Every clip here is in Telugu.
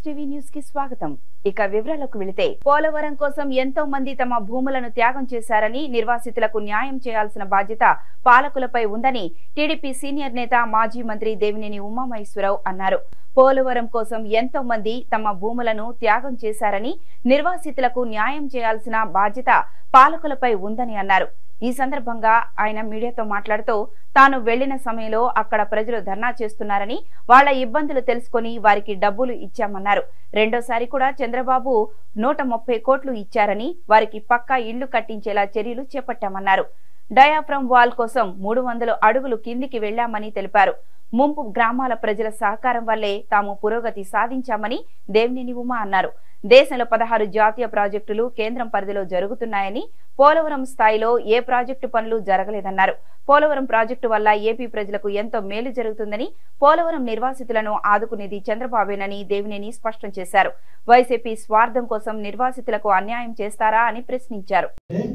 టీవీ న్యూస్ కి స్వాగతం ఇక వివరాలకు వెళితే పోలవరం కోసం ఎంతో మంది తమ భూములను త్యాగం చేశారని నిర్వాసితులకు న్యాయం చేయాల్సిన బాధ్యత పాలకులపై ఉందని టీడీపీ సీనియర్ నేత మాజీ మంత్రి దేవినేని ఉమామహేశ్వరరావు అన్నారు పోలవరం కోసం ఎంతో మంది తమ భూములను త్యాగం చేశారని నిర్వాసితులకు న్యాయం చేయాల్సిన బాధ్యత పాలకులపై ఉందని అన్నారు ఈ సందర్భంగా ఆయన మీడియాతో మాట్లాడుతూ తాను వెళ్లిన సమయంలో అక్కడ ప్రజలు ధర్నా చేస్తున్నారని వాళ్ల ఇబ్బందులు తెలుసుకొని వారికి డబ్బులు ఇచ్చామన్నారు రెండోసారి కూడా చంద్రబాబు నూట ముప్పై కోట్లు ఇచ్చారని వారికి పక్కా ఇళ్లు కట్టించేలా చర్యలు చేపట్టామన్నారు డయాఫ్రమ్ వాల్ కోసం మూడు వందల అడుగులు కిందికి వెళ్లామని తెలిపారు ముంపు గ్రామాల ప్రజల సహకారం వల్లే తాము పురోగతి సాధించామని దేవినేని ఉమా అన్నారు దేశంలో పదహారు జాతీయ ప్రాజెక్టులు కేంద్రం పరిధిలో జరుగుతున్నాయని పోలవరం స్థాయిలో ఏ ప్రాజెక్టు పనులు జరగలేదన్నారు పోలవరం ప్రాజెక్టు వల్ల ఏపీ ప్రజలకు ఎంతో మేలు జరుగుతుందని పోలవరం నిర్వాసితులను ఆదుకునేది చంద్రబాబేనని దేవినేని స్పష్టం చేశారు వైసీపీ స్వార్థం కోసం నిర్వాసితులకు అన్యాయం చేస్తారా అని ప్రశ్నించారు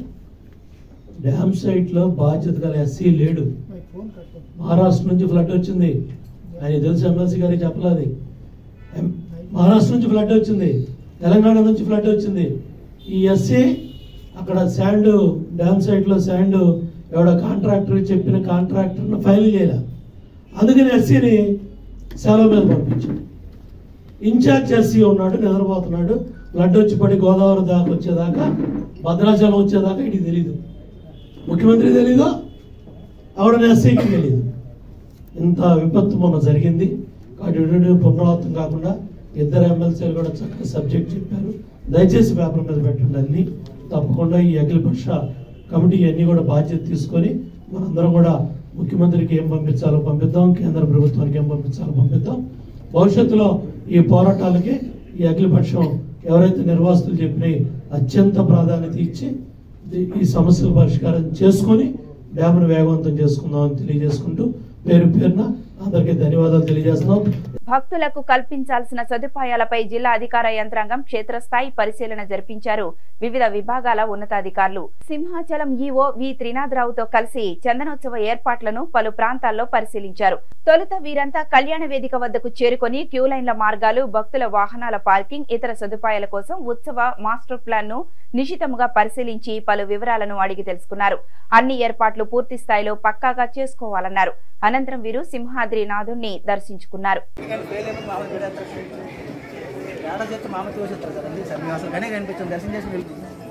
డ్యామ్ సైట్ లో బాధ్యత గల ఎస్సీ లేడు మహారాష్ట్ర నుంచి ఫ్లడ్ వచ్చింది ఆయన తెలుసు ఎమ్మెల్సీ గారికి చెప్పలేదు ఎం- మహారాష్ట్ర నుంచి ఫ్లడ్ వచ్చింది తెలంగాణ నుంచి ఫ్లడ్ వచ్చింది ఈ ఎస్సీ అక్కడ శాండ్ డ్యామ్ సైట్ లో శాండ్ ఎవడో కాంట్రాక్టర్ చెప్పిన కాంట్రాక్టర్ ఫైల్ చేయలే అందుకని ఎస్సీని సెలవు మీద పంపించాడు ఇన్ఛార్జ్ ఎస్సీ ఉన్నాడు నిద్రపోతున్నాడు ఫ్లడ్ వచ్చి పడి గోదావరి దాకా వచ్చేదాకా భద్రాచలం వచ్చేదాకా ఇది తెలీదు ముఖ్యమంత్రి తెలీదు ఆవిడ ఎస్ఐకి తెలియదు ఇంత విపత్తు మొన్న జరిగింది కాబట్టి ఇటువంటి పునరావృతం కాకుండా ఇద్దరు ఎమ్మెల్సీలు కూడా చక్కగా సబ్జెక్ట్ చెప్పారు దయచేసి పేపర్ మీద పెట్టండి అన్ని తప్పకుండా ఈ అఖిలపక్ష కమిటీ అన్ని కూడా బాధ్యత తీసుకొని మనందరం కూడా ముఖ్యమంత్రికి ఏం పంపించాలో పంపిద్దాం కేంద్ర ప్రభుత్వానికి ఏం పంపించాలో పంపిద్దాం భవిష్యత్తులో ఈ పోరాటాలకి ఈ అఖిలపక్షం ఎవరైతే నిర్వాసితులు చెప్పినాయి అత్యంత ప్రాధాన్యత ఇచ్చి ఈ- ఈ సమస్యల పరిష్కారం చేసుకొని డ్యామ్ను వేగవంతం చేసుకుందామని తెలియజేసుకుంటూ పేరు పేరున అందరికీ ధన్యవాదాలు తెలియజేస్తున్నాం భక్తులకు కల్పించాల్సిన సదుపాయాలపై జిల్లా అధికార యంత్రాంగం క్షేత్రస్థాయి పరిశీలన జరిపించారు వివిధ విభాగాల ఉన్నతాధికారులు సింహాచలం ఈవో వి త్రినాథరావుతో కలిసి చందనోత్సవ ఏర్పాట్లను పలు ప్రాంతాల్లో పరిశీలించారు తొలుత వీరంతా కళ్యాణ వేదిక వద్దకు చేరుకొని క్యూ లైన్ల మార్గాలు భక్తుల వాహనాల పార్కింగ్ ఇతర సదుపాయాల కోసం ఉత్సవ మాస్టర్ ప్లాన్ ను నిశితముగా పరిశీలించి పలు వివరాలను అడిగి తెలుసుకున్నారు అన్ని ఏర్పాట్లు పూర్తి స్థాయిలో పక్కాగా చేసుకోవాలన్నారు అనంతరం వీరు సింహాద్రి నాథుణ్ణి దర్శించుకున్నారు కానీ ఫెయిల్ అయిన మామూలు పెడతారు ఏడా చేస్తే మామూలు చూసేస్తారు కదండి సార్ మేము అసలు కనే కనిపించాం దర్శనం చేసి వెళ్ళి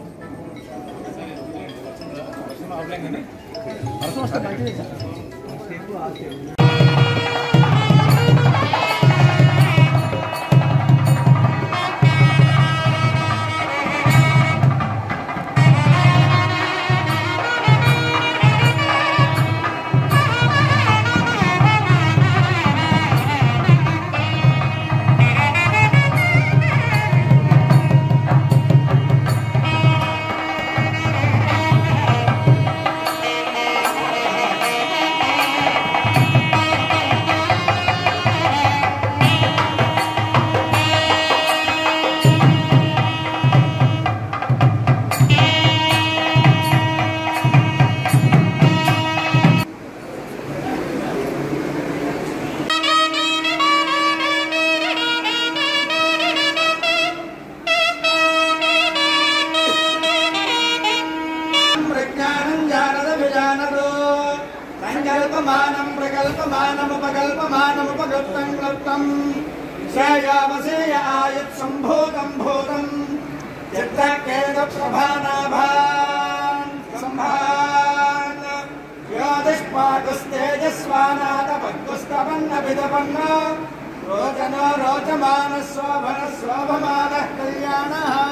వర్షం వస్తే మంచిది సార్ ప్రజ్ఞానం జానద విజానదో సంకల్పమానం ప్రకల్పమానముపకల్పమానముపగప్తం క్లుప్తం శ్రేయావసేయ ఆయత్ సంభూతం భూతం చిత్రకేద ప్రభానాభాన్ సంభాన్ యోధిష్పాకుస్తేజస్వానాథ భక్తుస్తపన్న విదపన్న రోచన రోచమాన శోభన శోభమాన కళ్యాణ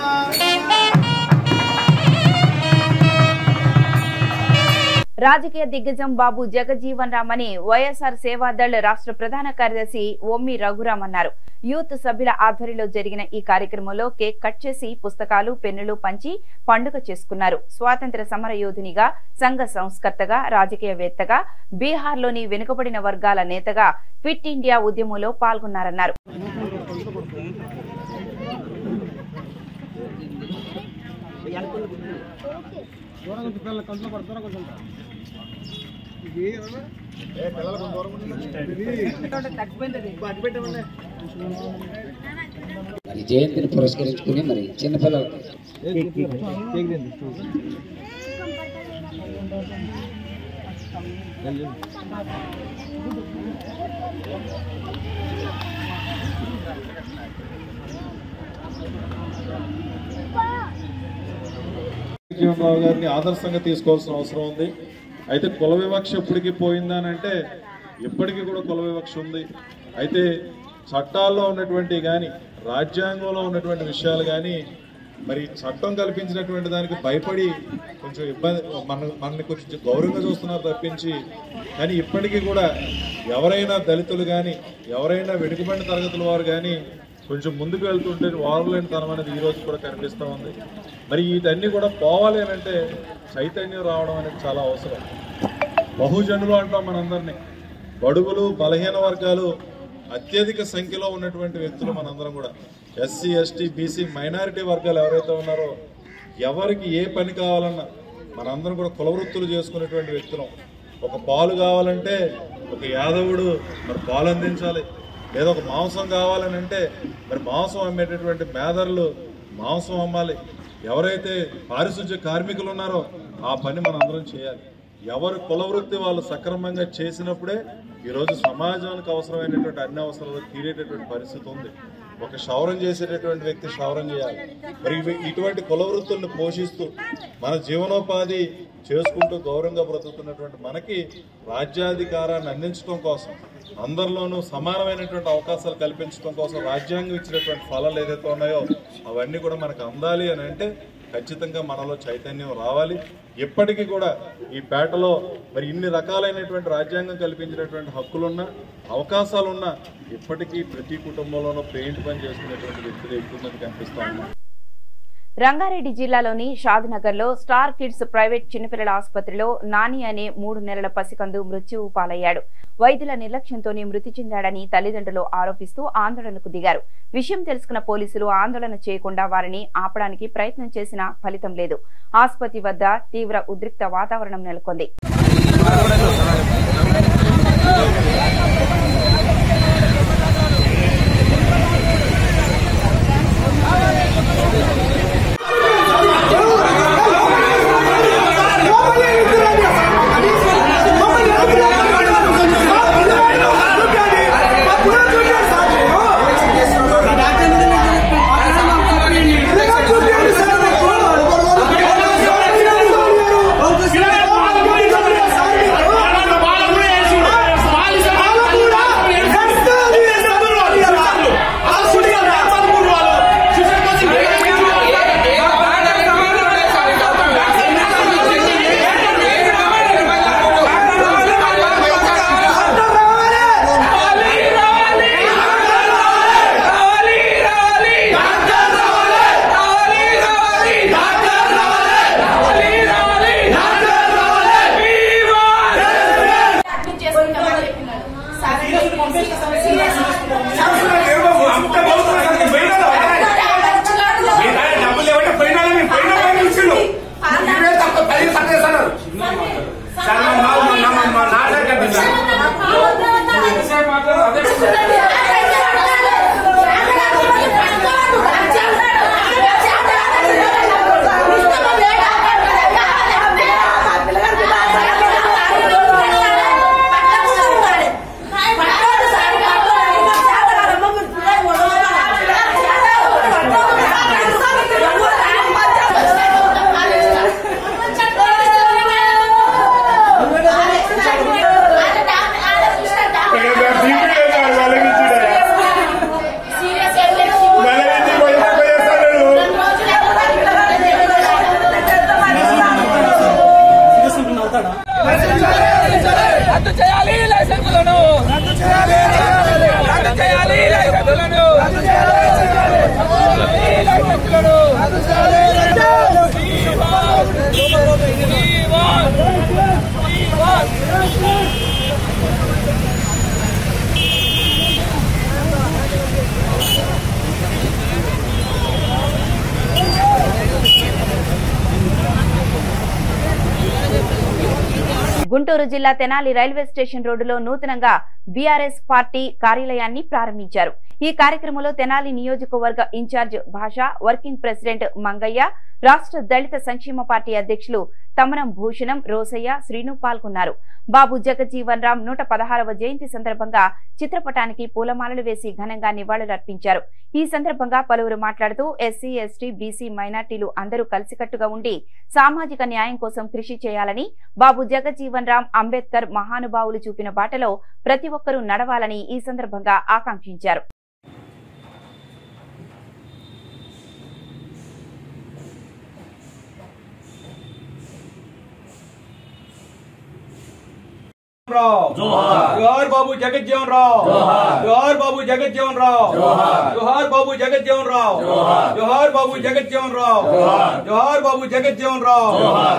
రాజకీయ దిగ్గజం బాబు జగజీవన్ రామ్ అని వైఎస్ఆర్ సేవాదళ్ రాష్ట్ర ప్రధాన కార్యదర్శి ఒమ్మి రఘురామ్ అన్నారు యూత్ సభ్యుల ఆధ్వర్యంలో జరిగిన ఈ కార్యక్రమంలో కేక్ కట్ చేసి పుస్తకాలు పెన్నులు పంచి పండుగ చేసుకున్నారు స్వాతంత్ర సమర యోధునిగా సంఘ సంస్కర్తగా రాజకీయవేత్తగా బీహార్లోని వెనుకబడిన వర్గాల నేతగా ఫిట్ ఇండియా ఉద్యమంలో పాల్గొన్నారన్నారు మరి జయంతిని పురస్కరించుకుని మరి చిన్నపిల్లలు జీవనరావు గారిని ఆదర్శంగా తీసుకోవాల్సిన అవసరం ఉంది అయితే కుల వివక్ష ఎప్పటికీ పోయిందా అని అంటే ఇప్పటికీ కూడా కుల వివక్ష ఉంది అయితే చట్టాల్లో ఉన్నటువంటి కానీ రాజ్యాంగంలో ఉన్నటువంటి విషయాలు కానీ మరి చట్టం కల్పించినటువంటి దానికి భయపడి కొంచెం ఇబ్బంది మన మనని కొంచెం గౌరవంగా చూస్తున్నారు తప్పించి కానీ ఇప్పటికీ కూడా ఎవరైనా దళితులు కానీ ఎవరైనా వెనుకబడిన తరగతుల వారు కానీ కొంచెం ముందుకు వెళ్తుంటే వారలేని తనం అనేది ఈ రోజు కూడా కనిపిస్తూ ఉంది మరి వీటన్నీ కూడా పోవాలి అని అంటే చైతన్యం రావడం అనేది చాలా అవసరం బహుజనులు అంటాం మనందరినీ బడుగులు బలహీన వర్గాలు అత్యధిక సంఖ్యలో ఉన్నటువంటి వ్యక్తులు మనందరం కూడా ఎస్సీ ఎస్టీ బీసీ మైనారిటీ వర్గాలు ఎవరైతే ఉన్నారో ఎవరికి ఏ పని కావాలన్నా మనందరం కూడా కుల వృత్తులు చేసుకునేటువంటి వ్యక్తులం ఒక పాలు కావాలంటే ఒక యాదవుడు మరి పాలు అందించాలి లేదా ఒక మాంసం కావాలని అంటే మరి మాంసం అమ్మేటటువంటి మేదర్లు మాంసం అమ్మాలి ఎవరైతే పారిశుధ్య కార్మికులు ఉన్నారో ఆ పని మనం అందరం చేయాలి ఎవరు కుల వృత్తి వాళ్ళు సక్రమంగా చేసినప్పుడే ఈరోజు సమాజానికి అవసరమైనటువంటి అన్ని అవసరాలు తీరేటటువంటి పరిస్థితి ఉంది ఒక క్షౌరం చేసేటటువంటి వ్యక్తి క్షౌరం చేయాలి మరి ఇవి- ఇటువంటి కుల వృత్తులను పోషిస్తూ మన జీవనోపాధి చేసుకుంటూ గౌరవంగా బ్రతుకుతున్నటువంటి మనకి రాజ్యాధికారాన్ని అందించడం కోసం అందరిలోనూ సమానమైనటువంటి అవకాశాలు కల్పించడం కోసం రాజ్యాంగం ఇచ్చినటువంటి ఫలాలు ఏదైతే ఉన్నాయో అవన్నీ కూడా మనకు అందాలి అని అంటే ఖచ్చితంగా మనలో చైతన్యం రావాలి ఎప్పటికీ కూడా ఈ పేటలో మరి ఇన్ని రకాలైనటువంటి రాజ్యాంగం కల్పించినటువంటి హక్కులున్నా అవకాశాలున్నా ఇప్పటికీ ప్రతి కుటుంబంలోనూ పెయింట్ పని చేసుకునేటువంటి వ్యక్తులు ఎక్కువ మంది కనిపిస్తా ఉన్నారు రంగారెడ్డి జిల్లాలోని షాద్నగర్ లో స్టార్ కిడ్స్ ప్రైవేట్ చిన్నపిల్లల ఆసుపత్రిలో నాని అనే మూడు నెలల పసికందు మృత్యువు పాలయ్యాడు వైద్యుల నిర్లక్ష్యంతోనే మృతి చెందాడని తల్లిదండ్రులు ఆరోపిస్తూ ఆందోళనకు దిగారు విషయం తెలుసుకున్న పోలీసులు ఆందోళన చేయకుండా వారిని ఆపడానికి ప్రయత్నం చేసినా ఫలితం లేదు ఆసుపత్రి వద్ద తీవ్ర ఉద్రిక్త వాతావరణం నెలకొంది రద్దు చేయాలి లైసెన్సులను రద్దు చేయాలి రద్దు చేయాలి లైసెన్సులను రద్దు చేయాలి లైసెన్సులను రద్దు చేయాలి గుంటూరు జిల్లా తెనాలి రైల్వే స్టేషన్ రోడ్డులో నూతనంగా బీఆర్ఎస్ పార్టీ కార్యాలయాన్ని ప్రారంభించారు ఈ కార్యక్రమంలో తెనాలి నియోజకవర్గ ఇన్ఛార్జ్ భాష వర్కింగ్ ప్రెసిడెంట్ మంగయ్య రాష్ట్ర దళిత సంక్షేమ పార్టీ అధ్యక్షులు తమనం భూషణం రోసయ్య శ్రీను పాల్గొన్నారు బాబు జగజ్జీవన్ రామ్ నూట పదహారవ జయంతి సందర్భంగా చిత్రపటానికి పూలమాలలు వేసి ఘనంగా నివాళులర్పించారు ఈ సందర్భంగా పలువురు మాట్లాడుతూ ఎస్సీ ఎస్టీ బీసీ మైనార్టీలు అందరూ కలిసికట్టుగా ఉండి సామాజిక న్యాయం కోసం కృషి చేయాలని బాబు జగజ్జీవన్ రామ్ అంబేద్కర్ మహానుభావులు చూపిన బాటలో ప్రతి ఒక్కరూ నడవాలని ఈ సందర్భంగా ఆకాంక్షించారు राव जोहार बाबू जगत जीवन राव जोहार बाबू जगत जीवन राव जोहार बाबू जगत जीवन राव जोहार बाबू जगत जीवन राव जोहार बाबू जगत जीवन राव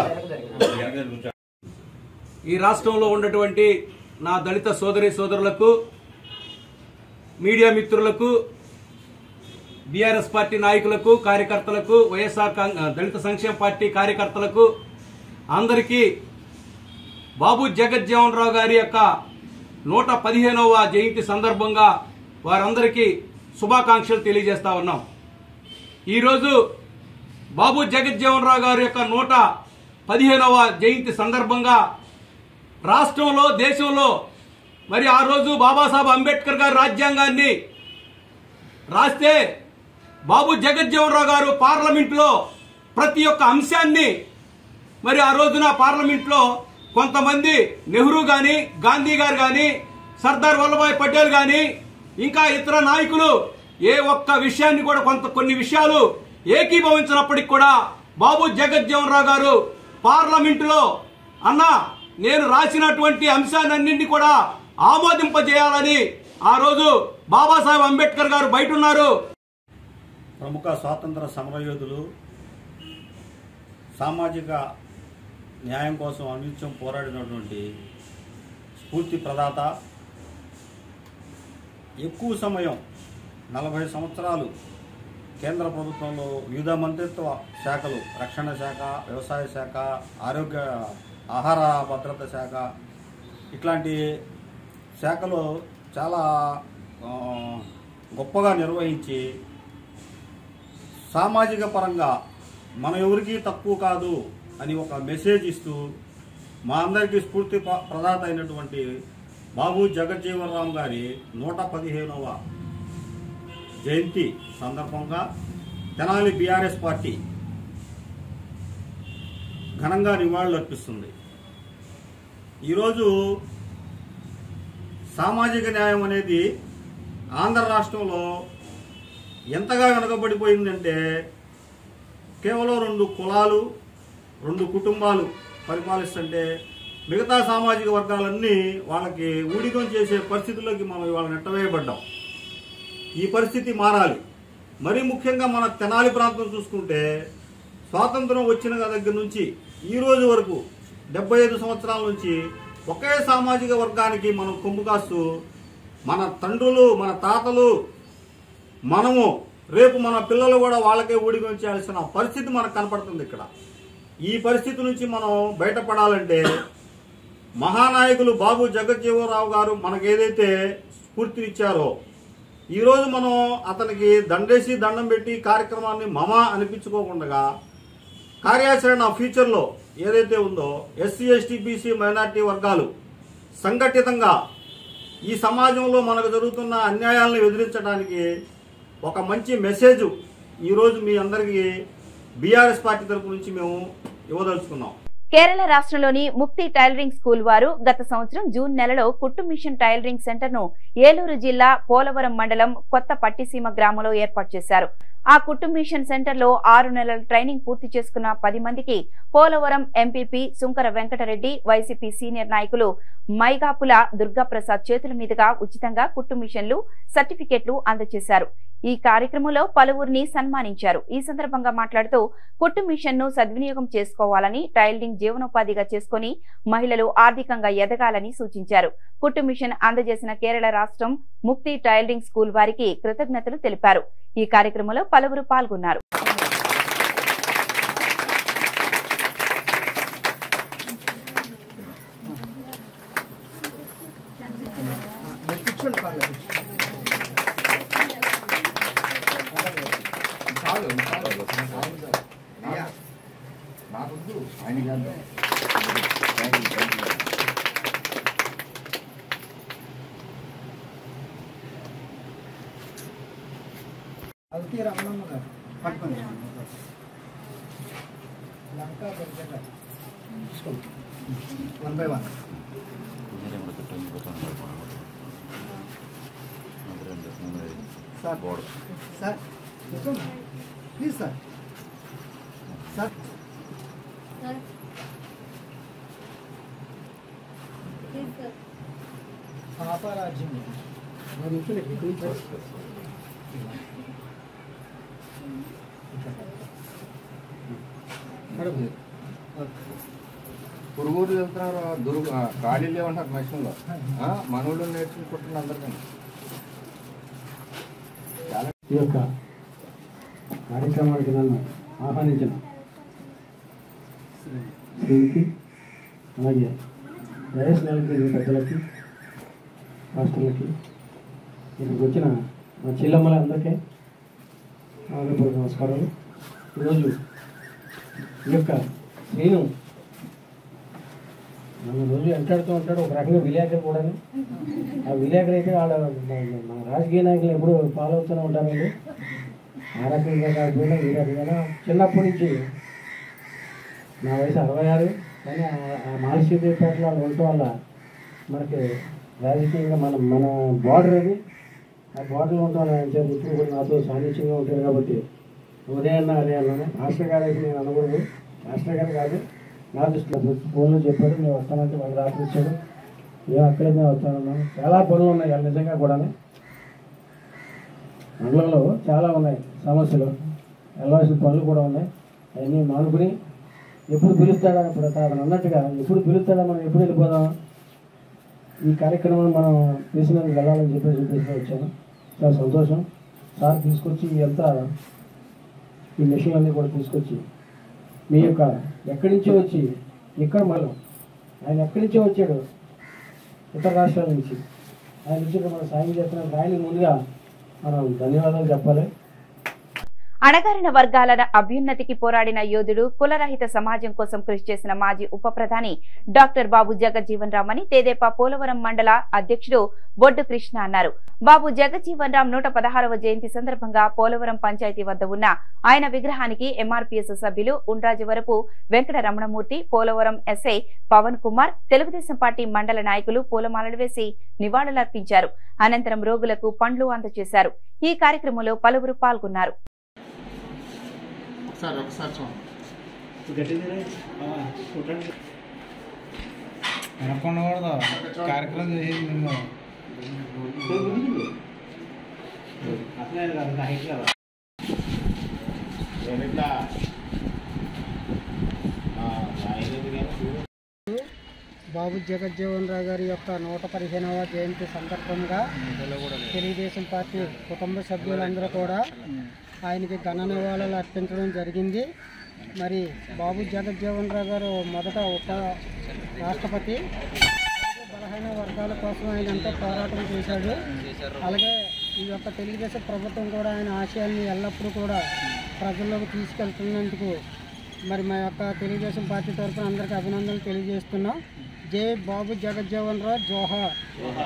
ఈ రాష్ట్రంలో ఉన్నటువంటి నా దళిత సోదరి సోదరులకు మీడియా మిత్రులకు బీఆర్ఎస్ పార్టీ నాయకులకు కార్యకర్తలకు వైఎస్ఆర్ కాంగ్- దళిత సంక్షేమ పార్టీ కార్యకర్తలకు అందరికీ బాబు జగజ్జీవన్ రావు గారి యొక్క నూట పదిహేనవ జయంతి సందర్భంగా వారందరికీ శుభాకాంక్షలు తెలియజేస్తా ఉన్నాం ఈరోజు బాబు జగజ్జీవన్ రావు గారి యొక్క నూట పదిహేనవ జయంతి సందర్భంగా రాష్ట్రంలో దేశంలో మరి ఆ రోజు బాబాసాహెబ్ అంబేద్కర్ గారి రాజ్యాంగాన్ని రాస్తే బాబు జగజ్జీవన్ రావు గారు పార్లమెంట్లో ప్రతి ఒక్క అంశాన్ని మరి ఆ రోజున పార్లమెంట్లో కొంతమంది నెహ్రూ గాని గాంధీ గారు గాని సర్దార్ వల్లభాయ్ పటేల్ గాని ఇంకా ఇతర నాయకులు ఏ ఒక్క విషయాన్ని కూడా కొంత కొన్ని విషయాలు ఏకీభవించినప్పటికి కూడా బాబు జగజ్జీవన్ రావు గారు పార్లమెంటులో అన్న నేను రాసినటువంటి అంశాలన్నింటినీ కూడా ఆమోదింపజేయాలని ఆ రోజు బాబాసాహెబ్ అంబేద్కర్ గారు బయట ఉన్నారు ప్రముఖ స్వాతంత్ర సమరయోధులు సామాజిక న్యాయం కోసం అనిత్యం పోరాడినటువంటి స్ఫూర్తి ప్రదాత ఎక్కువ సమయం నలభై సంవత్సరాలు కేంద్ర ప్రభుత్వంలో వివిధ మంత్రిత్వ శాఖలు రక్షణ శాఖ వ్యవసాయ శాఖ ఆరోగ్య ఆహార భద్రత శాఖ ఇట్లాంటి శాఖలో చాలా ఆ, గొప్పగా నిర్వహించి సామాజిక పరంగా మన ఎవరికీ తక్కువ కాదు అని ఒక మెసేజ్ ఇస్తూ మా అందరికీ స్ఫూర్తి ప్ర- ప్రదాత అయినటువంటి బాబు జగజ్జీవన్ రామ్ గారి నూట పదిహేనవ జయంతి సందర్భంగా తెనాలి బీఆర్ఎస్ పార్టీ ఘనంగా నివాళులు అర్పిస్తుంది ఈరోజు సామాజిక న్యాయం అనేది ఆంధ్ర రాష్ట్రంలో ఎంతగా వెనకబడిపోయిందంటే కేవలం రెండు కులాలు రెండు కుటుంబాలు పరిపాలిస్తుంటే మిగతా సామాజిక వర్గాలన్నీ వాళ్ళకి ఊడిగం చేసే పరిస్థితుల్లోకి మనం ఇవాళ నెట్టవేయబడ్డాం ఈ పరిస్థితి మారాలి మరీ ముఖ్యంగా మన తెనాలి ప్రాంతం చూసుకుంటే స్వాతంత్రం వచ్చిన దగ్గర నుంచి ఈ రోజు వరకు డెబ్బై ఐదు సంవత్సరాల నుంచి ఒకే సామాజిక వర్గానికి మనం కొమ్ము కాస్తూ మన తండ్రులు మన తాతలు మనము రేపు మన పిల్లలు కూడా వాళ్ళకే ఊడిగం చేయాల్సిన పరిస్థితి మనకు కనపడుతుంది ఇక్కడ ఈ పరిస్థితి నుంచి మనం బయటపడాలంటే మహానాయకులు బాబు జగజ్జీవనరావు గారు మనకు ఏదైతే స్ఫూర్తినిచ్చారో ఈరోజు మనం అతనికి దండేసి దండం పెట్టి కార్యక్రమాన్ని మమ అనిపించుకోకుండా కార్యాచరణ ఫ్యూచర్లో ఏదైతే ఉందో ఎస్సీ ఎస్టీ బీసీ మైనార్టీ వర్గాలు సంఘటితంగా ఈ సమాజంలో మనకు జరుగుతున్న అన్యాయాలను ఎదిరించడానికి ఒక మంచి మెసేజ్ ఈరోజు మీ అందరికీ బీఆర్ఎస్ పార్టీ తరపు నుంచి మేము ఇవ్వదలుచుకున్నాం కేరళ రాష్ట్రంలోని ముక్తి టైలరింగ్ స్కూల్ వారు గత సంవత్సరం జూన్ నెలలో కుట్టు మిషన్ టైలరింగ్ సెంటర్ ను ఏలూరు జిల్లా పోలవరం మండలం కొత్త పట్టిసీమ గ్రామంలో ఏర్పాటు చేశారు ఆ కుట్టు మిషన్ సెంటర్ లో ఆరు నెలల ట్రైనింగ్ పూర్తి చేసుకున్న పది మందికి Polavaram MPP Sunkara Venkatareddy YCP senior నాయకులు మైగాపుల దుర్గాప్రసాద్ చేతుల మీదుగా ఉచితంగా కుట్టు మిషన్లు సర్టిఫికెట్లు అందజేశారు ఈ కార్యక్రమంలో పలువురిని సన్మానించారు ఈ సందర్భంగా మాట్లాడుతూ కుట్టు మిషన్ ను సద్వినియోగం చేసుకోవాలని టైలరింగ్ జీవనోపాధిగా చేసుకుని మహిళలు ఆర్థికంగా ఎదగాలని సూచించారు కుట్టు మిషన్ అందజేసిన కేరళ రాష్ట్రం ముక్తి టైలరింగ్ స్కూల్ వారికి కృతజ్ఞతలు తెలిపారు ఈ కార్యక్రమంలో పలువురు పాల్గొన్నారు అల్తీ రమణమ్మ గారు పట్టుకోండి లంకా దొరికేట one by one sir sir కూర్చోండి ప్లీజ్ సార్ సార్ పాపరాజ్యం మూడు నిమిషాలు ఇక్కడ నుంచి మేడం పురుగురు వెళ్తున్నారు దుర్గ ఖాళీలే ఉంటారు మెషిన్లో మనవులు నేర్చుకుంటున్నారు అందరికీ ఈ యొక్క కార్యక్రమానికి నన్ను ఆహ్వానించిన శ్రీకి అలాగే వైఎస్ నెలకొండ పెద్దలకి రాష్ట్రాలకి ఇక్కడికి వచ్చిన మా చెల్లమ్మలందరికీ ఆంధ్రప్రదేశ్ నమస్కారాలు ఈరోజు ఈ యొక్క నేను నన్ను రోజు వెంటాడుతూ ఉంటాడు ఒక రకంగా విలేకరు కూడా ఆ విలేకరు అయితే వాళ్ళ మన- మన రాజకీయ నాయకులు ఎప్పుడు ఫాలో అవుతూనే ఉంటారండి ఆ రకంగా కాకపోయినా ఈ రకంగా చిన్నప్పటి నుంచి నా వయసు అరవై ఆరు కానీ ఆ- ఆ మాలశీదేపేటలో వాళ్ళు ఉండటం వల్ల మనకి రాజకీయంగా మన మన బార్డర్ అది ఆ బార్డర్లో ఉండటం వల్ల ఆయన చేత ఇప్పుడు కూడా నాతో సాన్నిధ్యంగా ఉంటారు కాబట్టి ఉదయం అదే అన్నాను మాస్టర్ గారు అయితే నేను అనకూడదు మాస్టర్ గారు కాదు నా దృష్టిలో ఫోన్లో చెప్పాడు నేను వస్తానంటే వాళ్ళు రాత్రి ఇచ్చాడు నేను అక్కడే నేను వస్తానన్నాను చాలా పనులు ఉన్నాయి వాళ్ళు నిజంగా కూడా మండలంలో చాలా ఉన్నాయి సమస్యలు వెళ్ళవలసిన పనులు కూడా ఉన్నాయి అవన్నీ మానుకుని ఎప్పుడు పిలుస్తాడా ఇప్పుడు అతను అన్నట్టుగా ఎప్పుడు పిలుస్తాడా మనం ఎప్పుడు వెళ్ళిపోదాం ఈ కార్యక్రమం మనం తీసుకుని వెళ్ళాలని చెప్పేసి చెప్పేసి వచ్చాను చాలా సంతోషం సార్ తీసుకొచ్చి ఎంత ఈ మిషన్ అన్నీ కూడా తీసుకొచ్చి మీ యొక్క ఎక్కడి నుంచో వచ్చి ఇక్కడ మనం ఆయన ఎక్కడి నుంచో వచ్చాడు ఇతర రాష్ట్రాల నుంచి ఆయన నుంచి ఇక్కడ మనం సాయం చేస్తున్న ఆయనకి ముందుగా మనం ధన్యవాదాలు చెప్పాలి అణగారిన వర్గాల అభ్యున్నతికి పోరాడిన యోధుడు కులరహిత సమాజం కోసం కృషి చేసిన మాజీ ఉప ప్రధాని డాక్టర్ బాబు జగజ్జీవన్ రామ్ అని తెదేపా పోలవరం మండల అధ్యక్షుడు బొడ్డు కృష్ణ అన్నారు బాబు జగజ్జీవన్ రామ్ నూట పదహారవ జయంతి సందర్భంగా పోలవరం పంచాయతీ వద్ద ఉన్న ఆయన విగ్రహానికి ఎంఆర్పీఎస్ సభ్యులు ఉండ్రాజవరపు వెంకట రమణమూర్తి పోలవరం ఎస్ఐ పవన్ కుమార్ తెలుగుదేశం పార్టీ మండల నాయకులు పూలమాలలు వేసి నివాళులర్పించారు అనంతరం రోగులకు పండ్లు అందజేశారు ఈ కార్యక్రమంలో పలువురు పాల్గొన్నారు ఒకసారి ఒకసారి చూడండి వెనక్కొండకూడదు కార్యక్రమం చేసేది నిన్ను బాబు జగజ్జీవన్ రావు గారి యొక్క నూట పదిహేనవ జయంతి సందర్భంగా తెలుగుదేశం పార్టీ కుటుంబ సభ్యులందరూ కూడా ఆయనకి ఘన నివాళులు అర్పించడం జరిగింది మరి బాబు జగజ్జీవన్ రావు గారు మొదట ఉప రాష్ట్రపతి బలహీన వర్గాల కోసం ఆయన ఎంతో పోరాటం చేశాడు అలాగే ఈ యొక్క తెలుగుదేశం ప్రభుత్వం కూడా ఆయన ఆశయాల్ని ఎల్లప్పుడూ కూడా ప్రజల్లోకి తీసుకెళ్తున్నందుకు మరి మా యొక్క తెలుగుదేశం పార్టీ తరఫున అందరికీ అభినందనలు తెలియజేస్తున్నాం జై బాబు జగజ్జీవన్ రావు జోహార్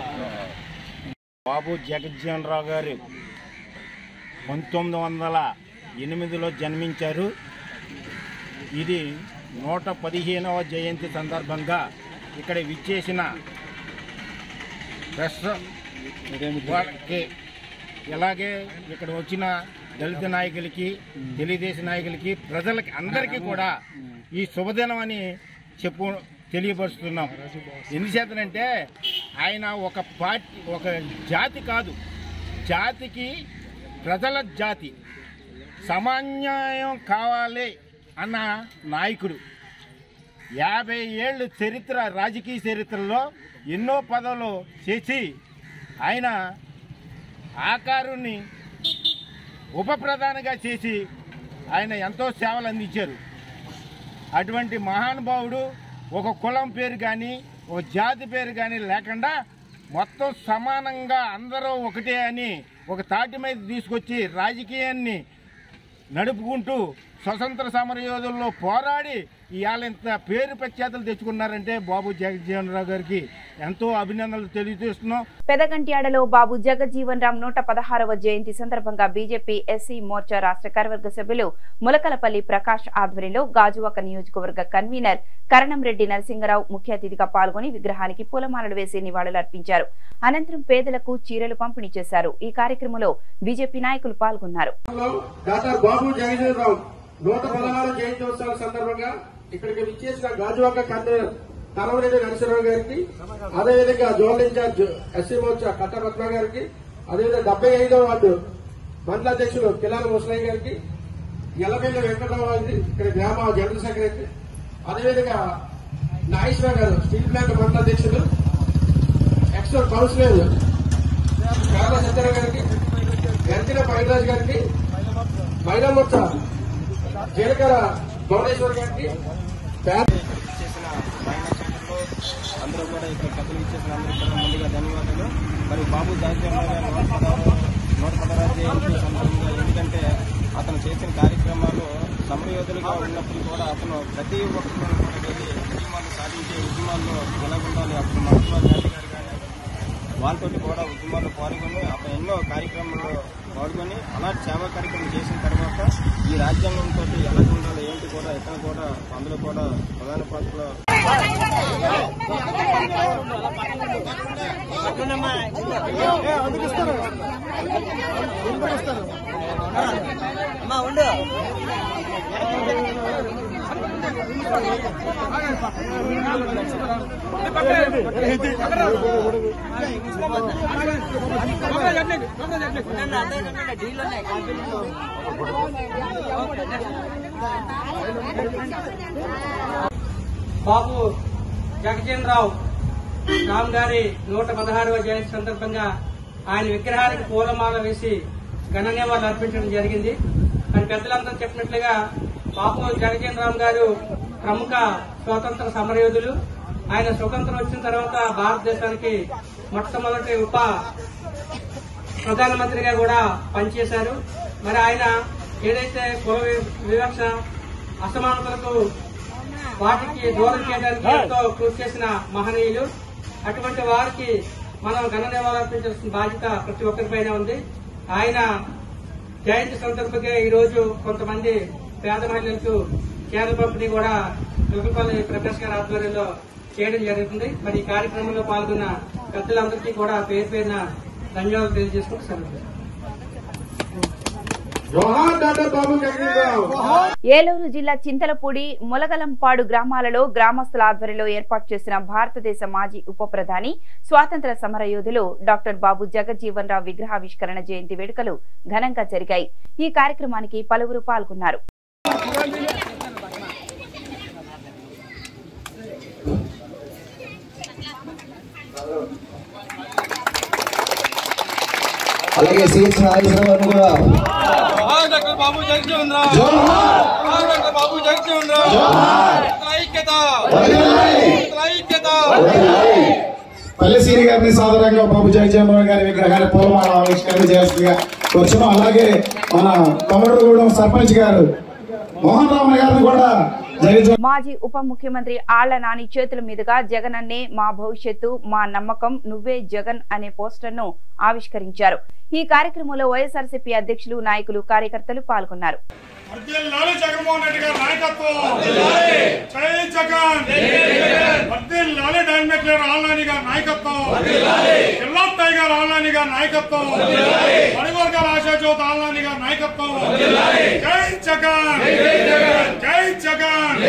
బాబు జగజ్జీవన్ రావు గారు పంతొమ్మిది వందల ఎనిమిదిలో జన్మించారు ఇది నూట పదిహేనవ జయంతి సందర్భంగా ఇక్కడ విచ్చేసిన ప్రెస్ వాళ్ళకి ఇలాగే ఇక్కడ వచ్చిన దళిత నాయకులకి తెలుగుదేశం నాయకులకి ప్రజలకి అందరికీ కూడా ఈ శుభదినం అని చెప్పు తెలియపరుస్తున్నాం ఎందుచేతనంటే ఆయన ఒక పార్టీ ఒక జాతి కాదు జాతికి ప్రజల జాతి సమాన్యాయం కావాలి అన్న నాయకుడు యాభై ఏళ్ళు చరిత్ర రాజకీయ చరిత్రలో ఎన్నో పదవులు చేసి ఆయన ఆకారుని ఉప ప్రధానిగా చేసి ఆయన ఎంతో సేవలు అందించారు అటువంటి మహానుభావుడు ఒక కులం పేరు కానీ ఒక జాతి పేరు కానీ లేకుండా మొత్తం సమానంగా అందరూ ఒకటే అని ఒక తాటి మీద తీసుకొచ్చి రాజకీయాన్ని నడుపుకుంటూ స్వతంత్ర సమరయోధుల్లో పోరాడి ఇవాళ ఇంత పేరు ప్రఖ్యాతలు తెచ్చుకున్నారంటే బాబు జగజ్జీవన్ రావు గారికి ఎంతో అభినందనలు తెలియజేస్తున్నాం పెదగంట్యాడలో బాబు జగజ్జీవన్ రామ్ నూట పదహారవ జయంతి సందర్భంగా బీజేపీ ఎస్సీ మోర్చా రాష్ట్ర కార్యవర్గ సభ్యులు ములకలపల్లి ప్రకాష్ ఆధ్వర్యంలో గాజువాక నియోజకవర్గ కన్వీనర్ కరణంరెడ్డి నరసింగరావు ముఖ్య అతిథిగా పాల్గొని విగ్రహానికి పూలమాలలు వేసి నివాళులర్పించారు అనంతరం పేదలకు చీరలు పంపిణీ చేశారు ఈ కార్యక్రమంలో బీజేపీ నాయకులు పాల్గొన్నారు డాక్టర్ బాబు జగజీవన్ రావు నూట పదహారు జయంత్యోత్సవాల సందర్భంగా ఇక్కడికి విచ్చేసిన గాజువాక కన్వీనర్ కరవరెడ్డి నరసింహరావు గారికి అదేవిధంగా జోన్ ఇన్ఛార్జ్ ఎస్సీ మోర్చా కట్టపద్మ గారికి అదేవిధంగా డెబ్బై ఐదో వార్డు మండల అధ్యక్షులు కిలాల ముసలయ్య గారికి ఎల్లబెల్లి వెంకటరావు గారికి ఇక్కడ గ్రామ జనరల్ సెక్రటరీ అదేవిధంగా నాగేశ్వర గారు స్టీల్ ప్లాంట్ మండల అధ్యక్షులు ఎక్స్ కౌన్సిలర్ కాళ్ళ సత్యరావు గారికి గంటిన పైరాజ్ గారికి మహిళా మోర్చా జీలకర్ర భువనేశ్వర్ గారికి చేసిన మైనస్లో అందరూ కూడా ఇక్కడ పెద్దలు ఇచ్చేసిన అందరూ కూడా ముందుగా ధన్యవాదాలు మరి బాబు జగజ్జీవన్ గారు నూట పదహారు నూట పదహారు జయంతి సందర్భంగా ఎందుకంటే అతను చేసిన కార్యక్రమాలు సమరయోధులుగా ఉన్నప్పుడు కూడా అతను ప్రతి ఒక్కరిలో కూడా వెళ్ళి ఉద్యమాలు సాధించే ఉద్యమాల్లో ఎలా ఉండాలి అప్పుడు మహాత్మా గాంధీ గారు కానీ వాళ్ళతోటి కూడా ఉద్యమాల్లో పాల్గొని అతను ఎన్నో కార్యక్రమాల్లో పాల్గొని అలాంటి సేవా కార్యక్రమం చేసిన తర్వాత ఈ రాజ్యాంగంతో ఎలా ఉండాలి ఏంటి కూడా ఇతను కూడా అందులో కూడా ప్రధాన పాత్రలో బాబు జగజీవన్ రావు రామ్ గారి నూట పదహారవ జయంతి సందర్భంగా ఆయన విగ్రహానికి పూలమాల వేసి ఘన నివాళులు అర్పించడం జరిగింది మరి పెద్దలందరూ చెప్పినట్లుగా బాబు జగజీవన్ రామ్ గారు ప్రముఖ స్వాతంత్ర సమరయోధులు ఆయన స్వతంత్రం వచ్చిన తర్వాత భారతదేశానికి మొట్టమొదటి ఉప ప్రధానమంత్రిగా కూడా పనిచేశారు మరి ఆయన ఏదైతే కుల వి- వివక్ష అసమానతలకు వాటికి దూరం చేయడానికి ఎంతో కృషి చేసిన మహనీయులు అటువంటి వారికి మనం ఘన నివాళులర్పించాల్సిన బాధ్యత ప్రతి ఒక్కరిపైన ఉంది ఆయన జయంతి సందర్భంగా ఈ రోజు కొంతమంది పేద మహిళలకు కేంద్ర పంపిణీ కూడా దుర్గపల్లి ప్రకాష్ గారి ఆధ్వర్యంలో చేయడం జరుగుతుంది మరి ఈ కార్యక్రమంలో పాల్గొన్న పెద్దలందరికీ కూడా పేరు పేరున ధన్యవాదాలు తెలియజేసుకుంటూ సెలవు జోహార్ డాక్టర్ బాబు జగజీవన్ రావు ఏలూరు జిల్లా చింతలపూడి ములగలంపాడు గ్రామాలలో గ్రామస్తుల ఆధ్వర్యంలో ఏర్పాటు చేసిన భారతదేశ మాజీ ఉప ప్రధాని స్వాతంత్ర సమర యోధులు డాక్టర్ బాబు జగజ్జీవన్ రావు విగ్రహావిష్కరణ జయంతి వేడుకలు ఘనంగా జరిగాయి ఈ కార్యక్రమానికి పలువురు పాల్గొన్నారు అలాగే సిహెచ్ నాగేశ్వరరావు కూడా డాక్టర్ బాబు జగజీవన్ రావు డాక్టర్ బాబు జగజీవన్ రావు ఐక్యత ఐక్యత పల్లెసీరి గారిని సాధారణంగా బాబు జగజీవన్ గారి విగ్రహాన్ని పూలమాల ఆవిష్కరణ చేస్తుందిగా కూర్చున్నాం అలాగే మన కొమరగూడెం సర్పంచ్ గారు మోహన్ రామన్ గారిని కూడా జగజీవన్ మాజీ ఉప ముఖ్యమంత్రి ఆళ్ల నాని చేతుల మీదుగా జగనన్నే మా భవిష్యత్తు మా నమ్మకం నువ్వే జగన్ అనే పోస్టర్ ను ఆవిష్కరించారు ఈ కార్యక్రమంలో వైఎస్ఆర్సీపీ అధ్యక్షులు నాయకులు కార్యకర్తలు పాల్గొన్నారు వర్ధిల్లాలి జగన్మోహన్ రెడ్డి గారి నాయకత్వం జై జగన్ వర్ధిల్లాలి డైనమిక్ లీడర్ ఆల్నాని గారి నాయకత్వం జిల్లా టైగర్ ఆల్నాని గారి నాయకత్వం మణివర్గాల ఆశాజ్యోతి ఆల్నాని గారి నాయకత్వం జై జగన్ జై జగన్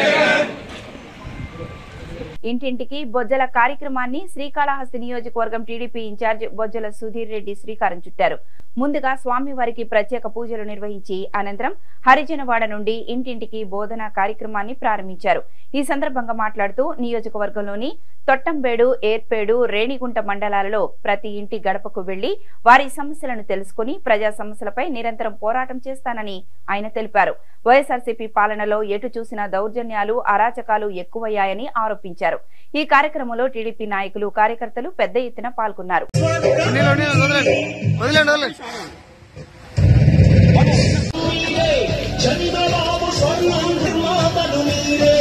ఇంటింటికి బొజ్జల కార్యక్రమాన్ని శ్రీకాళహస్తి నియోజకవర్గం టీడీపీ ఇన్ఛార్జ్ బొజ్జల సుధీర్ రెడ్డి శ్రీకారం చుట్టారు ముందుగా స్వామివారికి ప్రత్యేక పూజలు నిర్వహించి అనంతరం హరిజనవాడ నుండి ఇంటింటికి బోధన కార్యక్రమాన్ని ప్రారంభించారు ఈ సందర్భంగా మాట్లాడుతూ నియోజకవర్గంలోని తొట్టంబేడు ఏర్పేడు రేణిగుంట మండలాలలో ప్రతి ఇంటి గడపకు వెళ్లి వారి సమస్యలను తెలుసుకుని ప్రజా సమస్యలపై నిరంతరం పోరాటం చేస్తానని ఆయన తెలిపారు వైఎస్ఆర్సీపీ పాలనలో ఎటు చూసినా దౌర్జన్యాలు అరాచకాలు ఎక్కువయ్యాయని ఆరోపించారు ఈ కార్యక్రమంలో టీడీపీ నాయకులు కార్యకర్తలు పెద్ద ఎత్తున పాల్గొన్నారు చంద్రబాబు స్వర్ణం నిర్మాతలు మీరే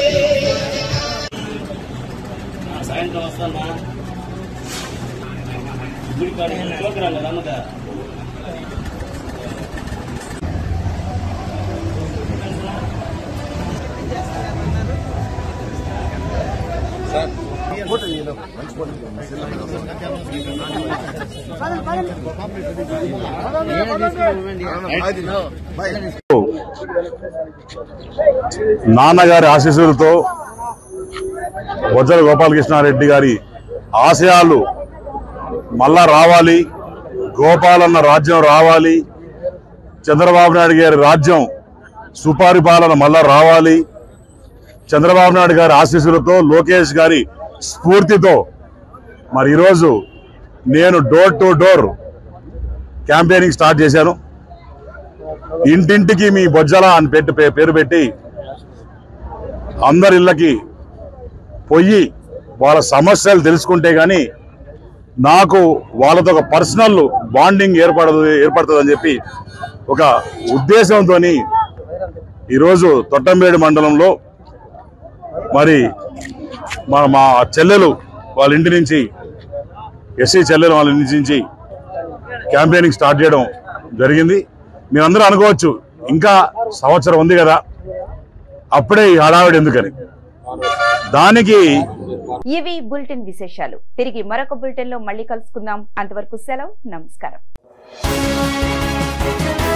నాన్నగారి ఆశీస్సులతో బొజ్జల గోపాలకృష్ణారెడ్డి గారి ఆశయాలు మళ్ళా రావాలి గోపాలన్న రాజ్యం రావాలి చంద్రబాబు నాయుడు గారి రాజ్యం సుపరిపాలన మళ్ళా రావాలి చంద్రబాబు నాయుడు గారి ఆశీస్సులతో లోకేష్ గారి స్ఫూర్తితో మరి ఈరోజు నేను door to door campaigning start చేశాను ఇంటింటికి మీ బొజ్జల అని పెట్టి పే- పేరు పెట్టి అందరి ఇళ్ళకి పోయి వాళ్ళ సమస్యలు తెలుసుకుంటే గాని నాకు వాళ్ళతో ఒక పర్సనల్ బాండింగ్ ఏర్పడదు ఏర్పడుతుందని చెప్పి ఒక ఉద్దేశంతో ఈరోజు తొట్టంబేడు మండలంలో మరి మా మా చెల్లెలు వాళ్ళ ఇంటి నుంచి ఎస్సీ చెల్లెలు వాళ్ళ ఇంటి నుంచి క్యాంపెయినింగ్ స్టార్ట్ చేయడం జరిగింది మీరందరూ అనుకోవచ్చు ఇంకా సంవత్సరం ఉంది కదా అప్పుడే ఈ హడావిడి ఎందుకని దానికి ఇవి బులెటిన్ విశేషాలు తిరిగి మరొక బులెటిన్ లో మళ్ళీ కలుసుకుందాం అంతవరకు సెలవు నమస్కారం